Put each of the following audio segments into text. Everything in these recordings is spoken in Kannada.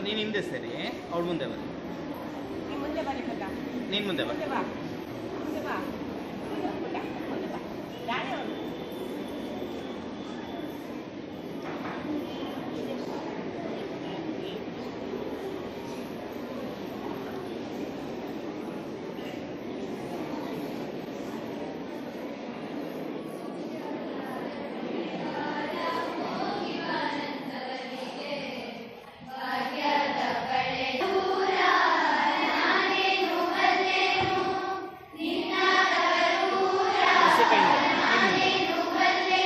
ನೀನು ಹಿಂದೆ ಸರಿ ಅವಳು ಮುಂದೆ ಬನ್ನಿ ನೀನ್ ಮುಂದೆ ಬನ್ನಿ ಪುಟ್ಟ ನೀನು ಮುಂದೆ ಬಾ ಮುಂದೆ ಬಾ ಮುಂದೆ ಬಾ ಮುಂದೆ ಬಾ ಪುಟ್ಟ ಮುಂದೆ ಬಾ ದಾರಿ ಅವ್ನು. ಆಸೆ ಕೈಯಿಂದ ನೀನು ಮುಂದೆ.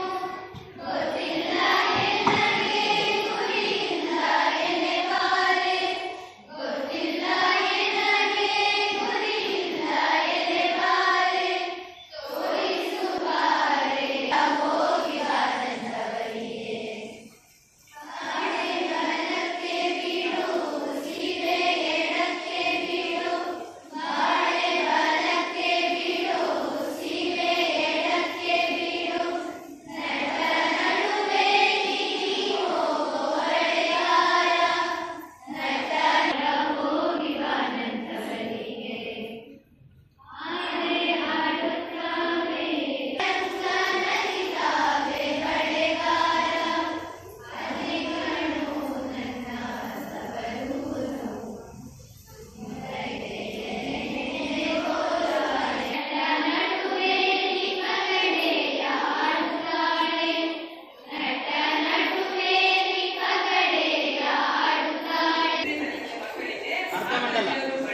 ಅರ್ಧಮಂಡಲ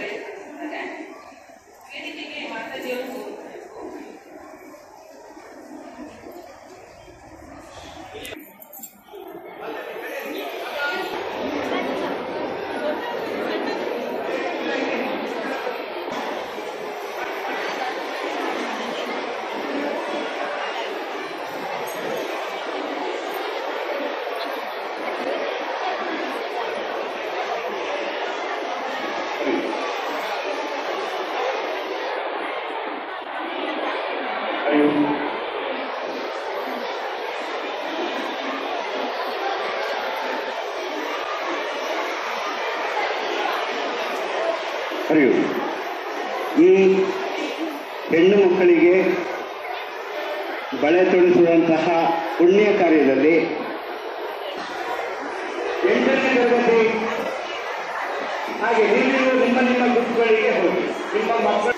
ಹರಿಯು ಈ ಹೆಣ್ಣು ಮಕ್ಕಳಿಗೆ ಬಳೆ ತೊಡಿಸುವಂತಹ ಪುಣ್ಯ ಕಾರ್ಯದಲ್ಲಿ ಎಂಟನೇ ತರಗತಿ ಹಾಗೆ ನೀವು ನಿಮ್ಮ ನಿಮ್ಮ ಗುಂಪುಗಳಿಗೆ ಹೋಗಿ ನಿಮ್ಮ ಮಕ್ಕಳು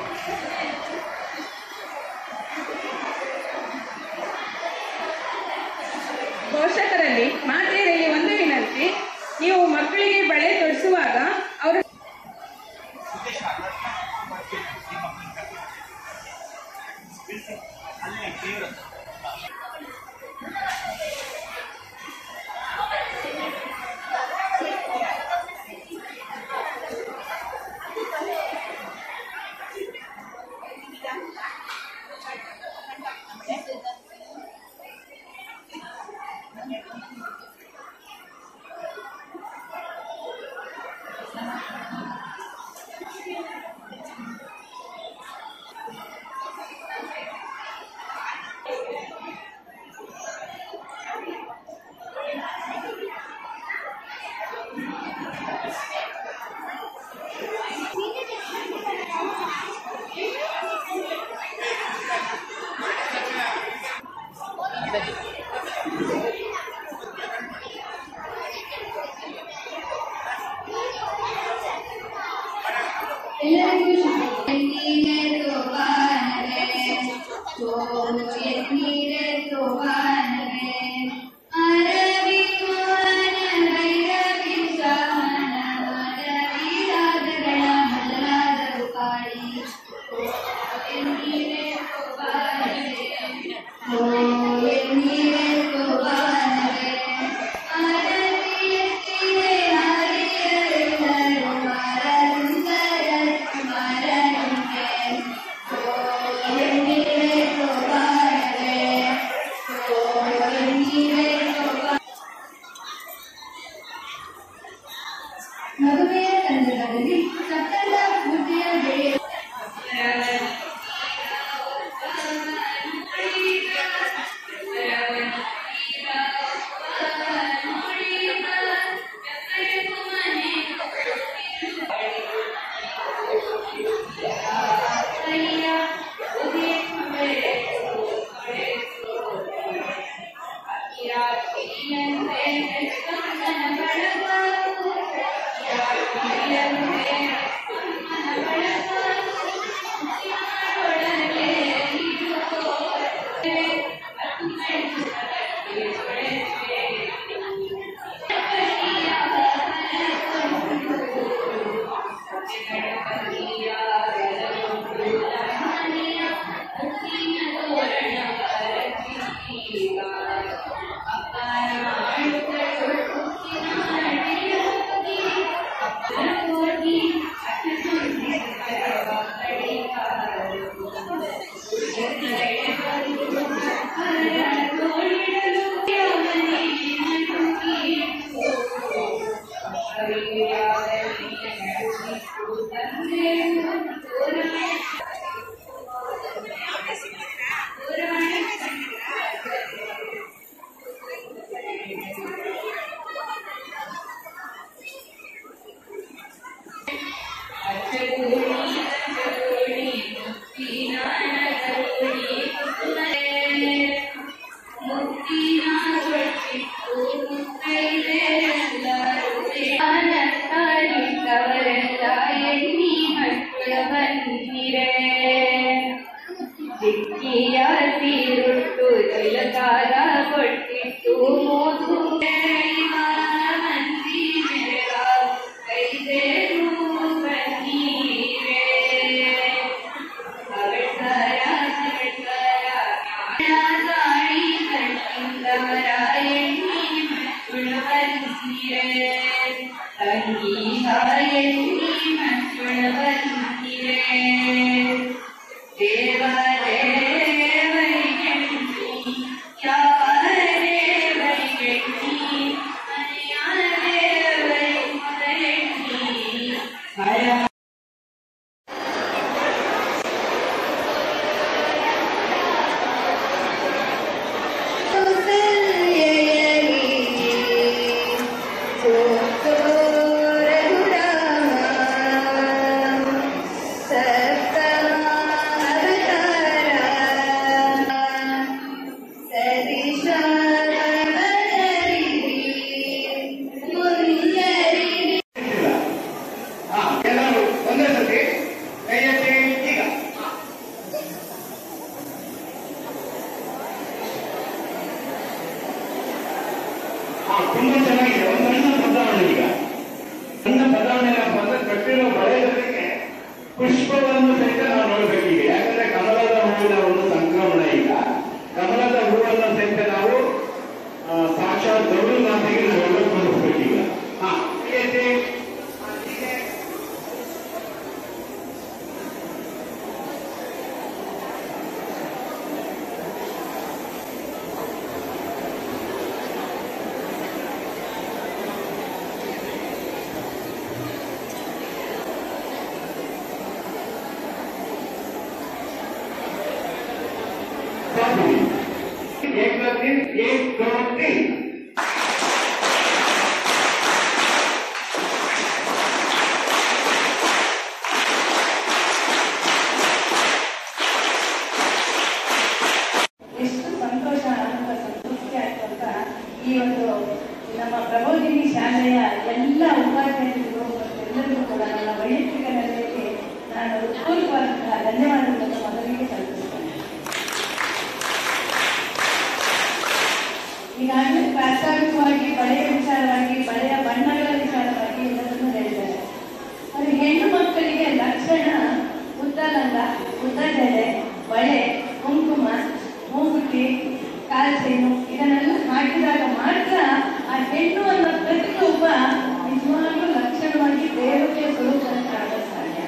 ಪೋಷಕರಲ್ಲಿ ಮಾತೆಯರಲ್ಲಿ ಒಂದು ವಿನಂತಿ ನೀವು ಮಕ್ಕಳಿಗೆ ಬಳೆ ತೊಡಿಸುವಾಗ ಅವರು ಚಿಕ್ಕಿಯ ತೀರುಟ್ಟು ತಿಲಕಾರ ಕೊಟ್ಟಿಟ್ಟು ಮೋದು ಮಂದಿ ಮೇಳ ಕೈದೇರು ಬನ್ನೀರೇ ಅವಳ್ಕರ ಅವಳ್ಕರ ಗಾಳಿ ಕಟ್ಟಿಂದವರ ಎಣ್ಣಿ ಮಕ್ಕಳು ಬನ್ನೀರೇ ಸಂಗೀತ ಎಣ್ಣಿ ಮಕ್ಕಳು ಬನ್ನೀರೇ ದೇವರೇ ಹಾ ಎಲ್ಲರೂ ಒಂದೇ ಸತಿ ಕೈ ಎತ್ತಿ ಈಗ ಹಾ ತುಂಬಾ ಚೆನ್ನಾಗಿದೆ ಒಂದು ಸಣ್ಣ ಬದಲಾವಣೆ ಈಗ ಸಣ್ಣ ಬದಲಾವಣೆ ಏನಪ್ಪ ಅಂದ್ರೆ ಕಟ್ಟಿರೋ ಬಳೆ ಜೊತೆಗೆ ಪುಷ್ಪವನ್ನು ಸಹಿತ ನಾವು ನೋಡ್ಬೇಕೀಗ ಯಾಕಂದ್ರೆ ಕಮಲದ ಹೂವಿನ ಒಂದು ಸಂಕ್ರಮಣ ಈಗ ಕಮಲದ ಹೂವನ್ನು ಸಹಿತ ನಾವು ಆ, ಸಾಕ್ಷಾತ್ ಗೌರಿ ಮಾತೆಗೆ ನಾವು ತೋರಿಸ್ಬೇಕೀಗ ಹಾ ಕೈ ಎತ್ತಿ ಹಾ, ಹೀಗೆ एक दो तीन एक दो तीन ಎಷ್ಟು ಸಂತೋಷ ಆನಂದ ಸಂತೃಪ್ತಿ ಆಯ್ತು ಅಂತ ಈ ಒಂದು ನಮ್ಮ ಪ್ರಬೋಧಿನಿ ಶಾಲೆಯ ಎಲ್ಲ ಉಪಾಧ್ಯಾಯರಿಗೂ ಮತ್ತು ಎಲ್ಲರಿಗೂ ಕೂಡ ನನ್ನ ವೈಯಕ್ತಿಕ ನೆಲೆಯಲ್ಲಿ ನಾನು ಹೃತ್ಪೂರ್ವಕವಾದಂತಹ ಧನ್ಯವಾದಗಳನ್ನು ಮೊದಲಿಗೆ ಸಲ್ಲಿಸುತ್ತೇನೆ ಈಗಾಗಲೇ ಪ್ರಾಸ್ತಾವಿಕವಾಗಿ ಬಳೆಯ ವಿಚಾರವಾಗಿ ಬಳೆಯ ಬಣ್ಣಗಳ ವಿಚಾರವಾಗಿ ಎಲ್ಲರನ್ನೂ ಹೇಳಿದ್ದಾರೆ ಅದು ಹೆಣ್ಣು ಮಕ್ಕಳಿಗೆ ಲಕ್ಷಣ ಉದ್ದ ಲಂಗ ಉದ್ದ ಜಡೆ ಬಳೆ ಕುಂಕುಮ ಮೂಗುತಿ ಕಾಲ್ಸೇನು ಇದನ್ನೆಲ್ಲ ಹಾಕಿದಾಗ ಮಾತ್ರ ಆ ಹೆಣ್ಣು ಅನ್ನೋ ಪ್ರತಿರೂಪ ನಿಜವಾಗ್ಲೂ ಲಕ್ಷಣವಾಗಿ ದೇವತೆಯ ಸ್ವರೂಪವನ್ನು ಕಾಣಲು ಸಾಧ್ಯ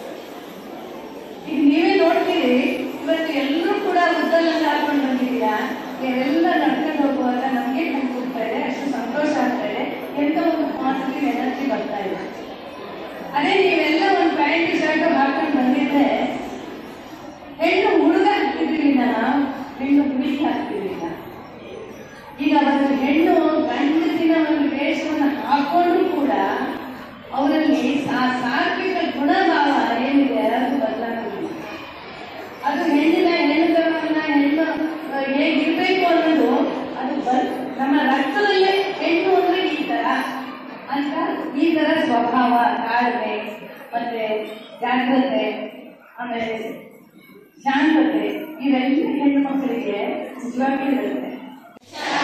ಈಗ ನೀವೇ ನೋಡ್ತೀರಿ ಇವತ್ತು ಎಲ್ಲರೂ ಕೂಡ ಉದ್ದಲೆಲ್ಲ ಹಾಕೊಂಡು ಬಂದಿದ್ದೀರಾ ನೀವೆಲ್ಲ ನಡ್ಕೊಂಡು ಹೋಗುವಾಗ ನಮಗೆ ಕಣ್ಕೊಡ್ತಾ ಇದೆ ಅಷ್ಟು ಸಂತೋಷ ಆಗ್ತಾ ಇದೆ ಎಂತ ಒಂದು ಪಾಸಿಟಿವ್ ಎನರ್ಜಿ ಬರ್ತಾ ಇದೆ ಅದೇ ನೀವೆಲ್ಲ ಒಂದು ಪ್ಯಾಂಟ್ ಶರ್ಟ್ ಹಾಕೊಂಡು ಬಂದಿದ್ರೆ ಹೆಣ್ಣು ಹುಡುಗ ಹಾಕ್ತಿರ್ಲಿಲ್ಲ ನಾವು ಹೆಣ್ಣು ಹುಡುಗಿ ಹಾಕ್ತಿರ್ಲಿಲ್ಲ ಈಗ ಒಂದು ಹೆಣ್ಣು ಗಂಡಸಿನ ಒಂದು ವೇಷವನ್ನು ಹಾಕೊಂಡ್ರು ಕೂಡ ಅವರಲ್ಲಿ ಆ ಸಾತ್ವಿಕ ಗುಣಭಾವ ಏನಿದೆ ಅದು ಬದಲಾಗುವುದಿಲ್ಲ ಅದು ಹೆಣ್ಣಿನ ಹೆಣ್ಣುತನವನ್ನ ಹೆಣ್ಣು ಆ, ಹೇಗಿರ್ಬೇಕು ಅನ್ನೋದು ಅದು ಬರ್ ನಮ್ಮ ರಕ್ತದ ಸ್ವಭಾವ ತಾಳ್ಮೆ ಮತ್ತೆ ಜಾಗ್ರತೆ ಆಮೇಲೆ ಶಾಂತತೆ ಇವೆಲ್ಲ ಹೆಣ್ಣು ಮಕ್ಕಳಿಗೆ ನಿಜವಾಗಿಯೂ ಇರುತ್ತೆ